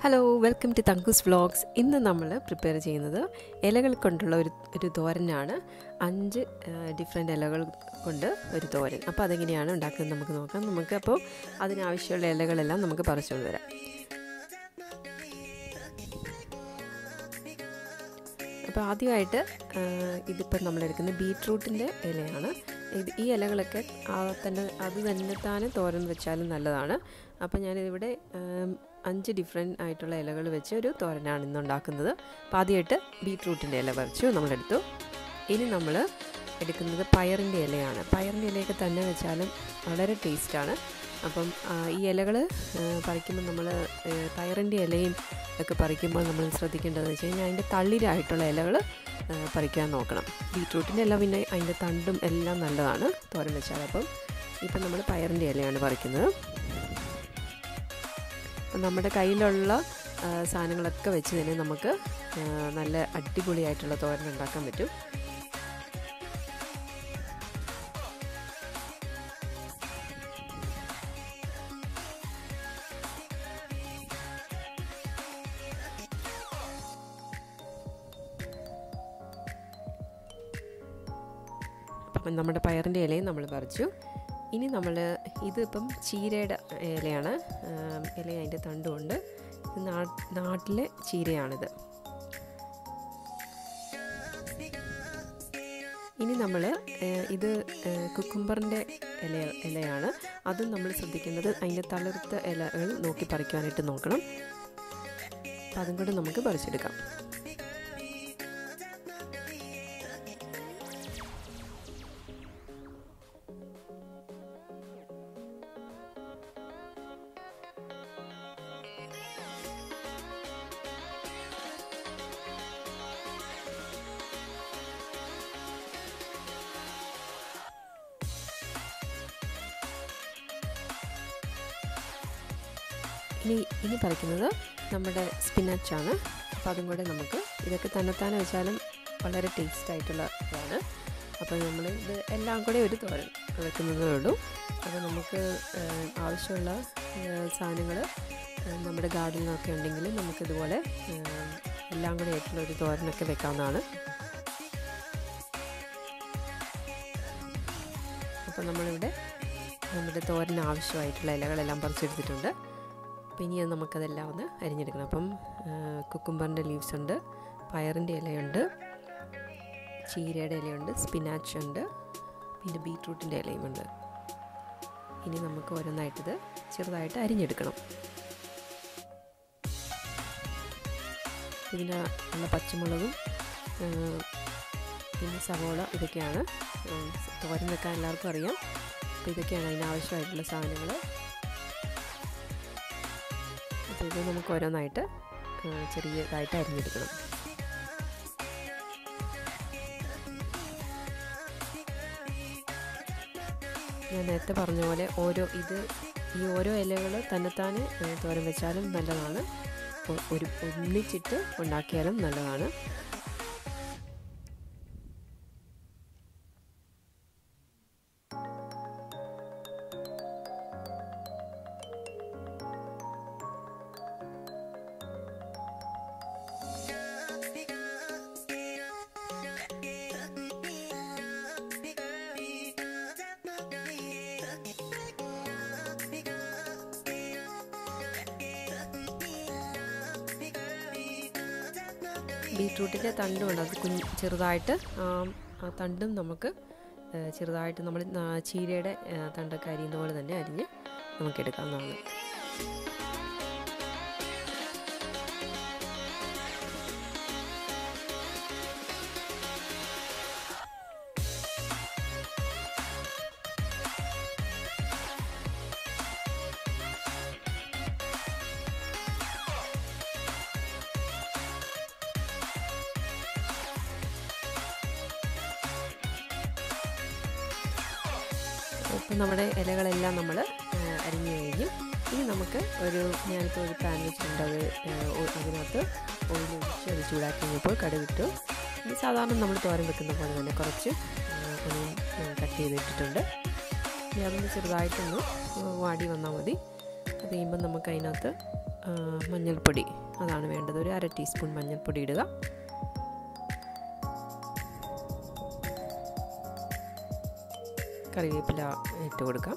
Hello welcome to Thankoos vlogs ഇന്ന് നമ്മൾ prepare ചെയ്യുന്നത് ഇലകൾ കൊണ്ടുള്ള ഒരു ഒരു തോരനാണ് അഞ്ച് ഡിഫറെൻറ്റ് ഇലകൾ കൊണ്ട് ഒരു തോരൻ അപ്പോൾ അതെങ്ങനെയാണ് ഉണ്ടാക്കുന്നത് നമുക്ക് നോക്കാം നമുക്ക് അപ്പോൾ അതിനാവശ്യമുള്ള ഇലകളെല്ലാം നമുക്ക് പറിച്ചുകൊണ്ട് വരാം അപ്പോൾ ആദ്യമായിട്ട് ഇതിപ്പോൾ നമ്മളെടുക്കുന്ന ബീട്രൂട്ടിൻ്റെ ഇലയാണ് ഇത് ഈ ഇലകളൊക്കെ ആ തന്നെ അത് തന്നെ താനെ തോരൻ വെച്ചാലും നല്ലതാണ് അപ്പോൾ ഞാനിവിടെ അഞ്ച് ഡിഫറെൻ്റ് ആയിട്ടുള്ള ഇലകൾ വെച്ച് ഒരു തോരനാണ് ഇന്ന് ഉണ്ടാക്കുന്നത് അപ്പോൾ ആദ്യമായിട്ട് ബീട്രൂട്ടിൻ്റെ ഇല പറിച്ചു നമ്മളെടുത്തു ഇനി നമ്മൾ എടുക്കുന്നത് പയറിൻ്റെ ഇലയാണ് പയറിൻ്റെ ഇലയൊക്കെ തന്നെ വെച്ചാലും വളരെ ടേസ്റ്റാണ് അപ്പം ഈ ഇലകൾ പറിക്കുമ്പോൾ നമ്മൾ പയറിൻ്റെ ഇലയും ഒക്കെ പറിക്കുമ്പോൾ നമ്മൾ ശ്രദ്ധിക്കേണ്ടതെന്ന് വെച്ച് കഴിഞ്ഞാൽ അതിൻ്റെ തള്ളിരായിട്ടുള്ള ഇലകൾ പറിക്കാൻ നോക്കണം ബീട്രൂട്ടിൻ്റെ ഇല പിന്നെ അതിൻ്റെ തണ്ടും എല്ലാം നല്ലതാണ് തോരൻ വെച്ചാൽ അപ്പം ഇപ്പം നമ്മൾ പയറിൻ്റെ ഇലയാണ് പറിക്കുന്നത് അപ്പം നമ്മുടെ കയ്യിലുള്ള സാധനങ്ങളൊക്കെ വെച്ച് തന്നെ നമുക്ക് നല്ല അടിപൊളിയായിട്ടുള്ള തോരൻ ഉണ്ടാക്കാൻ പറ്റും അപ്പം നമ്മുടെ പയറിൻ്റെ ഇലയും നമ്മൾ പറിച്ചു ഇനി നമ്മൾ ഇതിപ്പം ചീരയുടെ ഇലയാണ് ഇല അതിൻ്റെ തണ്ടുമുണ്ട് നാട്ടിലെ ചീരയാണിത് ഇനി നമ്മൾ ഇത് കുക്കുംബറിൻ്റെ ഇല ഇലയാണ് അതും നമ്മൾ ശ്രദ്ധിക്കേണ്ടത് അതിൻ്റെ തളിർത്ത ഇലകൾ നോക്കി പറിക്കാനായിട്ട് നോക്കണം അപ്പം അതും കൂടെ നമുക്ക് പറിച്ചെടുക്കാം ഇനി ഇനി പറിക്കുന്നത് നമ്മുടെ സ്പിനച്ചാണ് അപ്പോൾ അതും കൂടെ നമുക്ക് ഇതൊക്കെ തന്നെത്താനെ വെച്ചാലും വളരെ ടേസ്റ്റ് ആയിട്ടുള്ള ഇതാണ് അപ്പോൾ നമ്മൾ ഇത് എല്ലാം കൂടെ ഒരു തോരൻ വെക്കുന്നതേ ഉള്ളൂ അപ്പോൾ നമുക്ക് ആവശ്യമുള്ള സാധനങ്ങൾ നമ്മുടെ ഗാർഡനിലൊക്കെ ഉണ്ടെങ്കിൽ നമുക്കിതുപോലെ എല്ലാം കൂടെ ആയിട്ടുള്ള ഒരു തോരനൊക്കെ വെക്കാവുന്നതാണ് അപ്പോൾ നമ്മളിവിടെ നമ്മുടെ തോരന് ആവശ്യമായിട്ടുള്ള ഇലകളെല്ലാം പറിച്ചെടുത്തിട്ടുണ്ട് അപ്പോൾ ഇനി നമുക്കതെല്ലാം ഒന്ന് അരിഞ്ഞെടുക്കണം അപ്പം കുക്കുംബറിൻ്റെ ലീവ്സ് ഉണ്ട് പയറിൻ്റെ ഇലയുണ്ട് ചീരയുടെ ഇലയുണ്ട് സ്പിനാച്ച് ഉണ്ട് പിന്നെ ബീട്രൂട്ടിൻ്റെ ഇലയുമുണ്ട് ഇനി നമുക്ക് ഓരോന്നായിട്ടിത് ചെറുതായിട്ട് അരിഞ്ഞെടുക്കണം ഇതിന് ഉള്ള പച്ചമുളകും പിന്നെ സവോള ഇതൊക്കെയാണ് തോരൻ വെക്കാൻ എല്ലാവർക്കും അറിയാം അപ്പോൾ ഇതൊക്കെയാണ് അതിനാവശ്യമായിട്ടുള്ള സാധനങ്ങൾ അപ്പോൾ ഇത് നമുക്ക് ഓരോന്നായിട്ട് ചെറിയതായിട്ട് അരിഞ്ഞെടുക്കണം ഞാൻ നേരത്തെ പറഞ്ഞ പോലെ ഓരോ ഇത് ഈ ഓരോ ഇലകൾ തന്നെത്താനെ തോരൻ വെച്ചാലും നല്ലതാണ് ഒരു ഒന്നിച്ചിട്ട് ഉണ്ടാക്കിയാലും നല്ലതാണ് ബീട്രൂട്ടിൻ്റെ തണ്ടുണ്ട് അത് കുഞ്ഞ് ചെറുതായിട്ട് ആ തണ്ടും നമുക്ക് ചെറുതായിട്ട് നമ്മൾ ചീരയുടെ തണ്ടൊക്കെ അരിയുന്ന പോലെ തന്നെ അരിഞ്ഞ് നമുക്ക് എടുക്കാവുന്നതാണ് ഇപ്പം നമ്മുടെ ഇലകളെല്ലാം നമ്മൾ അരിഞ്ഞു കഴിഞ്ഞു ഇനി നമുക്ക് ഒരു ഞാനിപ്പോൾ ഒരു പാൻ വെച്ചിട്ടുണ്ട് അത് അതിനകത്ത് ഓയിൽ ഒഴിച്ച് അത് ചൂടാക്കി കഴിഞ്ഞപ്പോൾ കടുകിട്ടു ഇനി സാധാരണ നമ്മൾ തോരൻ വെക്കുന്ന പോലെ തന്നെ കുറച്ച് ഒനിയൻ കട്ട് ചെയ്തിട്ടിട്ടുണ്ട് ഇനി അതൊന്ന് ചെറുതായിട്ടൊന്ന് വാടി വന്നാൽ മതി അത് കഴിയുമ്പോൾ നമുക്ക് അതിനകത്ത് മഞ്ഞൾപ്പൊടി അതാണ് വേണ്ടത് ഒരു അര ടീസ്പൂൺ മഞ്ഞൾപ്പൊടി ഇടുക കറിവേപ്പില ഇട്ട് കൊടുക്കാം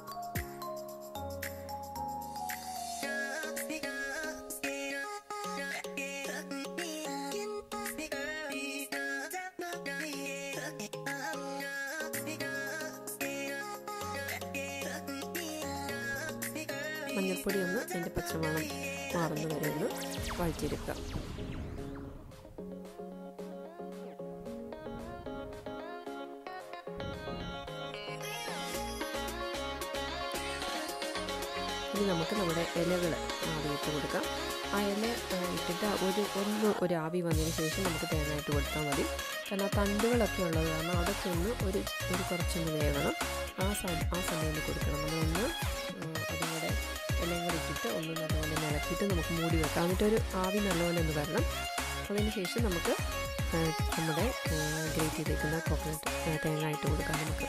മഞ്ഞൾപ്പൊടി ഒന്ന് അതിൻ്റെ പച്ചമണം മാറുന്ന വരെ ഒന്ന് വഴറ്റിയെടുക്കുക ഇനി നമുക്ക് നമ്മുടെ ഇലകൾ ആദ്യം ഇട്ട് കൊടുക്കാം ആ ഇല ഇട്ടിട്ട് ഒരു ഒന്ന് ഒരു ആവി വന്നതിന് ശേഷം നമുക്ക് തേങ്ങ ഇട്ട് കൊടുത്താൽ മതി കാരണം ആ തണ്ടുകളൊക്കെ ഉള്ളത് കാരണം അതൊക്കെ ഒന്ന് ഒരു ഒരു കുറച്ചൊന്ന് വേവണം ആ സമയം ആ സമയം കൊടുക്കണം നമ്മളൊന്ന് അതും കൂടെ എല്ലാം കൂടെ ഇട്ടിട്ട് ഒന്ന് നല്ലപോലെ ഇളക്കിയിട്ട് നമുക്ക് മൂടി വെക്കാം എന്നിട്ടൊരു ആവി നല്ലപോലെ ഒന്ന് വരണം അതിന് ശേഷം നമുക്ക് നമ്മുടെ ഗ്രേറ്റ് ചെയ്തേക്കുന്ന കോക്കനട്ട് തേങ്ങ ഇട്ട് കൊടുക്കാം നമുക്ക്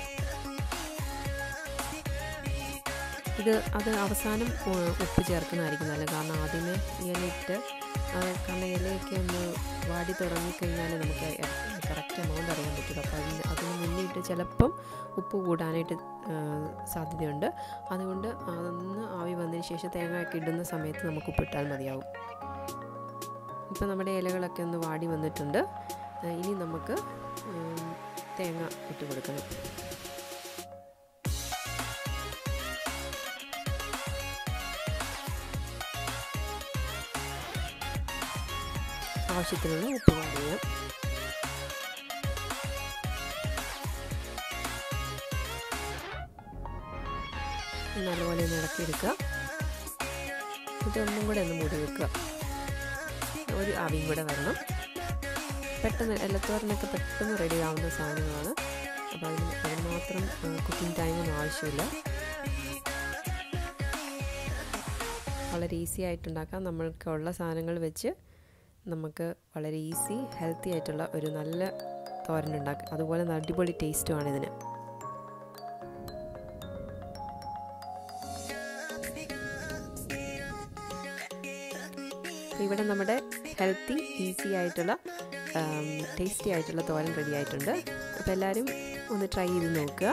ഇത് അത് അവസാനം ഉപ്പ് ചേർക്കുന്നതായിരിക്കും നല്ലത് കാരണം ആദ്യമേ ഇലയിട്ട് കാരണം ഇലയൊക്കെ ഒന്ന് വാടി തുടങ്ങിക്കഴിഞ്ഞാൽ നമുക്ക് കറക്റ്റ് എമൗണ്ട് അറിയാൻ പറ്റില്ല അപ്പോൾ അതിന് അതിന് മുന്നിട്ട് ചിലപ്പം ഉപ്പ് കൂടാനായിട്ട് സാധ്യതയുണ്ട് അതുകൊണ്ട് അതൊന്ന് ആവി വന്നതിന് ശേഷം തേങ്ങയൊക്കെ ഇടുന്ന സമയത്ത് നമുക്ക് ഉപ്പിട്ടാൽ മതിയാവും ഇപ്പോൾ നമ്മുടെ ഇലകളൊക്കെ ഒന്ന് വാടി വന്നിട്ടുണ്ട് ഇനി നമുക്ക് തേങ്ങ ഇട്ട് കൊടുക്കണം ആവശ്യത്തിനുള്ള ഉപ്പ് ചെയ്യാം നല്ലപോലെ ഒന്ന് ഇളക്കിയെടുക്കുക ഇതൊന്നും കൂടെ ഒന്ന് മൂടി വെക്കുക ഒരു ആവിയും കൂടെ വരണം പെട്ടെന്ന് എല്ലത്തോറിനൊക്കെ പെട്ടെന്ന് റെഡി ആവുന്ന സാധനങ്ങളാണ് അപ്പോൾ അതിന് അതിന് മാത്രം കുക്കിംഗ് ടൈമൊന്നും ആവശ്യമില്ല വളരെ ഈസി ആയിട്ടുണ്ടാക്കാം നമ്മൾക്കുള്ള സാധനങ്ങൾ വെച്ച് നമുക്ക് വളരെ ഈസി ഹെൽത്തി ആയിട്ടുള്ള ഒരു നല്ല തോരൻ ഉണ്ടാക്കാം അതുപോലെ അടിപൊളി ടേസ്റ്റുമാണ് ഇതിന് ഇവിടെ നമ്മുടെ ഹെൽത്തി ഈസി ആയിട്ടുള്ള ടേസ്റ്റി ആയിട്ടുള്ള തോരൻ റെഡി ആയിട്ടുണ്ട് അപ്പോൾ എല്ലാവരും ഒന്ന് ട്രൈ ചെയ്ത് നോക്കുക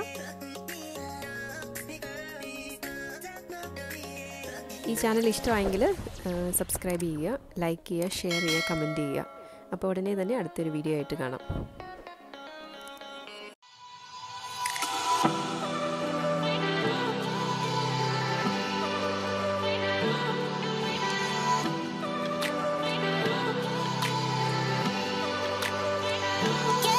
ഈ ചാനൽ ഇഷ്ടമായെങ്കിൽ സബ്സ്ക്രൈബ് ചെയ്യുക ലൈക്ക് ചെയ്യുക ഷെയർ ചെയ്യുക കമൻറ്റ് ചെയ്യുക അപ്പോൾ ഉടനെ തന്നെ അടുത്തൊരു വീഡിയോ ആയിട്ട് കാണാം Yeah.